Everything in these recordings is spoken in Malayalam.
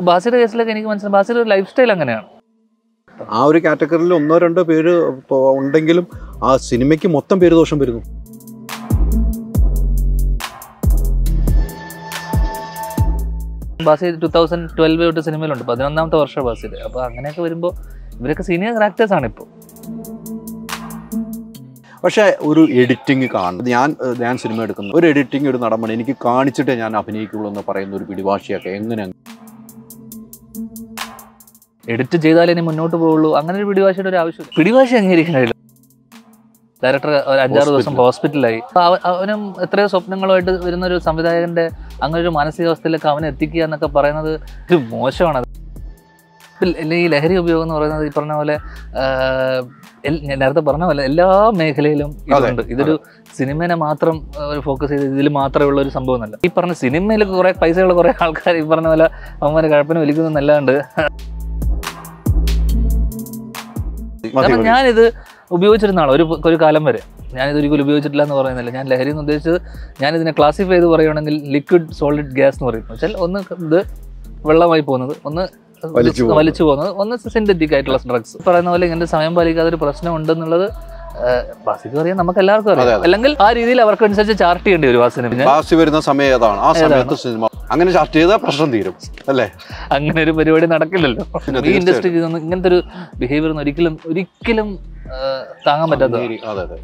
ബാസിയുടെ കേസിലൊക്കെ എനിക്ക് മനസ്സിലായി ബാസിയുടെ ഒരു ലൈഫ് സ്റ്റൈൽ അങ്ങനെയാണ് ആ ഒരു കാറ്റഗറിയിൽ ഒന്നോ രണ്ടോ പേര് ഇപ്പൊ ഉണ്ടെങ്കിലും ആ സിനിമയ്ക്ക് മൊത്തം പേര് ദോഷം വരുന്നു ബാസി ടൂ തൗസൻഡ് ട്വൽവ് തൊട്ട് സിനിമയിലുണ്ട് പതിനൊന്നാമത്തെ വർഷം ബാസിയുടെ അപ്പോൾ അങ്ങനെയൊക്കെ വരുമ്പോൾ ഇവരൊക്കെ സീനിയർ ആക്ടേഴ്സ് ആണ് ഇപ്പോൾ പക്ഷേ ഒരു എഡിറ്റിംഗ് കാണും ഞാൻ ഏഹ്, ഞാൻ സിനിമ എടുക്കുന്നു ഒരു എഡിറ്റിംഗ് ഒരു നടമണി എനിക്ക് കാണിച്ചിട്ടേ ഞാൻ അഭിനയിക്കുള്ളൂ എന്ന് പറയുന്ന ഒരു പിടിവാശിയൊക്കെ എങ്ങനെ എഡിറ്റ് ചെയ്താലേ ഇനി മുന്നോട്ട് പോവുള്ളൂ അങ്ങനെ ഒരു പിടിവാശിയുടെ ഒരു ആവശ്യം പിടിവാശി അംഗീകരിക്കണില്ല ഡയറക്ടർ ഒരു അഞ്ചാറ് ദിവസം ഹോസ്പിറ്റലായി അപ്പൊ അവ- അവനും എത്രയോ സ്വപ്നങ്ങളുമായിട്ട് വരുന്ന ഒരു സംവിധായകന്റെ അങ്ങനെ ഒരു മാനസികാവസ്ഥയിലേക്ക് അവനെ എത്തിക്കുക എന്നൊക്കെ പറയുന്നത് ഒരു മോശമാണ് അത്. ഇപ്പം ഈ ലഹരി ഉപയോഗം എന്ന് പറയുന്നത് ഈ പറഞ്ഞ പോലെ ആഹ്, എൽ- ഞാൻ നേരത്തെ പറഞ്ഞ പോലെ എല്ലാ മേഖലയിലും ഇതുണ്ട് ഇതൊരു സിനിമനെ മാത്രം ഫോക്കസ് ചെയ്ത് ഇതിൽ മാത്രമേ ഉള്ള ഒരു സംഭവം എന്നല്ല ഈ പറഞ്ഞ സിനിമയിൽ കുറെ പൈസയുള്ള കുറെ ആൾക്കാർ ഈ പറഞ്ഞ പോലെ അവന്മാരെ കഴപ്പിന് വലിക്കുന്നല്ലാണ്ട് മതി, കാരണം മതി. ഞാനിത് ഉപയോഗിച്ചിരുന്ന ആളാണ് ഒരു ഒരു കാലം വരെ ഞാനിത് ഒരിക്കലും ഉപയോഗിച്ചിട്ടില്ല എന്ന് പറയുന്നില്ല ഞാൻ ലഹരി എന്ന് ഉദ്ദേശിച്ചത് ഞാനിതിനെ ക്ലാസിഫൈ ചെയ്ത് പറയുകയാണെങ്കിൽ ലിക്വിഡ് സോളിഡ് ഗ്യാസ് എന്ന് പറയും വെച്ചാൽ ഒന്ന് ഇത് വെള്ളമായി പോകുന്നത് ഒന്ന് വലിച്ചു പോകുന്നത്. വലിച്ചു പോകുന്നത് ഒന്ന് സിന്തറ്റിക് ആയിട്ടുള്ള ഡ്രഗ്സ് പറയുന്ന പോലെ ഇങ്ങനത്തെ സമയം പാലിക്കാതെ ഒരു പ്രശ്നം ഉണ്ടെന്നുള്ളത് ബാസിക്ക് അറിയാം നമുക്ക് എല്ലാവർക്കും അതെ, അറിയാം അതെ. അല്ലെങ്കിൽ ആ രീതിയിൽ അവർക്ക് അനുസരിച്ച് ചാർട്ട് ചെയ്യേണ്ടി വരും ആ സിനിമ ബാസി വരുന്ന സമയം ഏതാണ് ആ സമയത്ത് സിനിമ അങ്ങനെ ചാർട്ട് ചെയ്താൽ പ്രശ്നം തീരും അല്ലേ അങ്ങനെ ഒരു പരിപാടി നടക്കില്ലല്ലോ പിന്നെ ഈ തീർച്ചയായിട്ടും. ഇൻഡസ്ട്രിക്ക് ഇങ്ങനത്തെ ഒരു ബിഹേവിയർ ഒരിക്കലും ഒരിക്കലും ആ, താങ്ങാൻ പറ്റാത്ത അതെ അതെ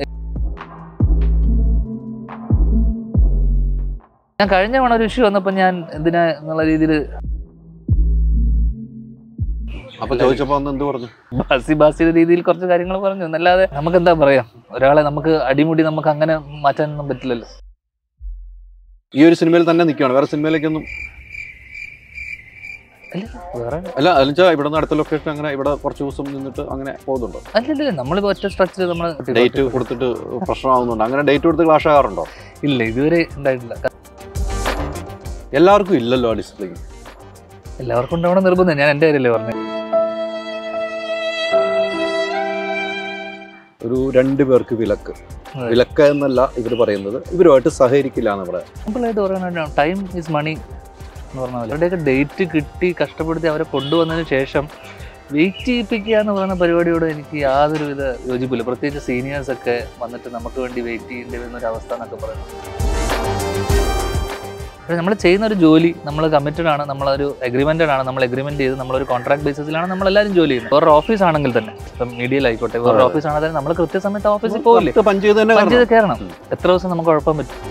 ഞാൻ കഴിഞ്ഞ തവണ ഒരു ഇഷ്യൂ വന്നപ്പോൾ ഞാൻ എന്തിനാ എന്നുള്ള രീതിയിൽ അപ്പൊ ചോദിച്ചപ്പോ അന്ന് എന്ത് പറഞ്ഞു ബാസി ബാസിയുടെ രീതിയിൽ കുറച്ച് കാര്യങ്ങൾ പറഞ്ഞു എന്നല്ലാതെ നമുക്ക് എന്താ പറയാ ഒരാളെ നമുക്ക് അടിമുടി നമുക്ക് അങ്ങനെ മാറ്റാനൊന്നും പറ്റില്ലല്ലോ ഈ ഒരു സിനിമയിൽ തന്നെ നിൽക്കുകയാണ് വേറെ സിനിമയിലേക്കൊന്നും അല്ല വേറെ അല്ല അല്ലെച്ചാ ഇവിടെ നിന്ന് അടുത്ത ലൊക്കേഷൻ അങ്ങനെ ഇവിടെ കുറച്ച് ദിവസം നിന്നിട്ട് അങ്ങനെ പോകുന്നുണ്ടോ അല്ലല്ല നമ്മളിപ്പോ ഒറ്റ സ്ട്രക്ചർ നമ്മൾ ഡേറ്റ് കൊടുത്തിട്ട് പ്രശ്നമാവുന്നുണ്ട് അങ്ങനെ ഡേറ്റ് കൊടുത്ത് ക്ലാഷ് ആകാറുണ്ടോ ഇല്ല ഇതുവരെ ഉണ്ടായിട്ടില്ല എല്ലാവർക്കും ഇല്ലല്ലോ ഡിസിപ്ലിൻ എല്ലാവർക്കും ഉണ്ടാവണം നിർബന്ധം ഞാൻ എൻ്റെ കാര്യമല്ലേ പറഞ്ഞു ഒരു രണ്ട് പേർക്ക് വിലക്ക് അതെ. വിലക്ക് എന്നല്ല ഇവർ പറയുന്നത് ഇവരുമായിട്ട് സഹകരിക്കില്ല എന്ന് പറയാം സിമ്പിളായിട്ട് പറയാനായിട്ട് ടൈം ഈസ് മണി എന്ന് പറഞ്ഞ പോലെ അവരുടെയൊക്കെ ഡേറ്റ് കിട്ടി കഷ്ടപ്പെടുത്തി അവരെ കൊണ്ടുവന്നതിന് ശേഷം വെയിറ്റ് ചെയ്യിപ്പിക്കുക എന്ന് പറയുന്ന പരിപാടിയോട് എനിക്ക് യാതൊരു വിധ യോജിപ്പില്ല പ്രത്യേകിച്ച് സീനിയേഴ്സ് ഒക്കെ വന്നിട്ട് നമുക്ക് വേണ്ടി വെയിറ്റ് ചെയ്യേണ്ടി വരുന്ന ഒരു അവസ്ഥ എന്നൊക്കെ പറയുന്നത് നമ്മൾ ചെയ്യുന്ന ഒരു ജോലി നമ്മൾ കമ്മിറ്റഡ് ആണ് നമ്മളൊരു അഗ്രിമെന്റഡ് ആണ് നമ്മൾ അഗ്രിമെന്റ് ചെയ്ത് നമ്മളൊരു കോൺട്രാക്ട് ബേസിസിലാണ് നമ്മൾ എല്ലാവരും ജോലി ചെയ്യുന്നത് വേറൊരു ഓഫീസ് ആണെങ്കിൽ തന്നെ ഇപ്പം മീഡിയയിലായിക്കോട്ടെ വേറൊരു അതെ. ഓഫീസ് ആണെങ്കിൽ തന്നെ നമ്മൾ കൃത്യസമയത്ത് ഓഫീസിൽ പോകില്ലേ പത്ത് പഞ്ച് ചെയ്ത് തന്നെ പഞ്ച് കാരണം ചെയ്ത് കയറണം എത്ര ദിവസം നമുക്ക് കുഴപ്പം പറ്റും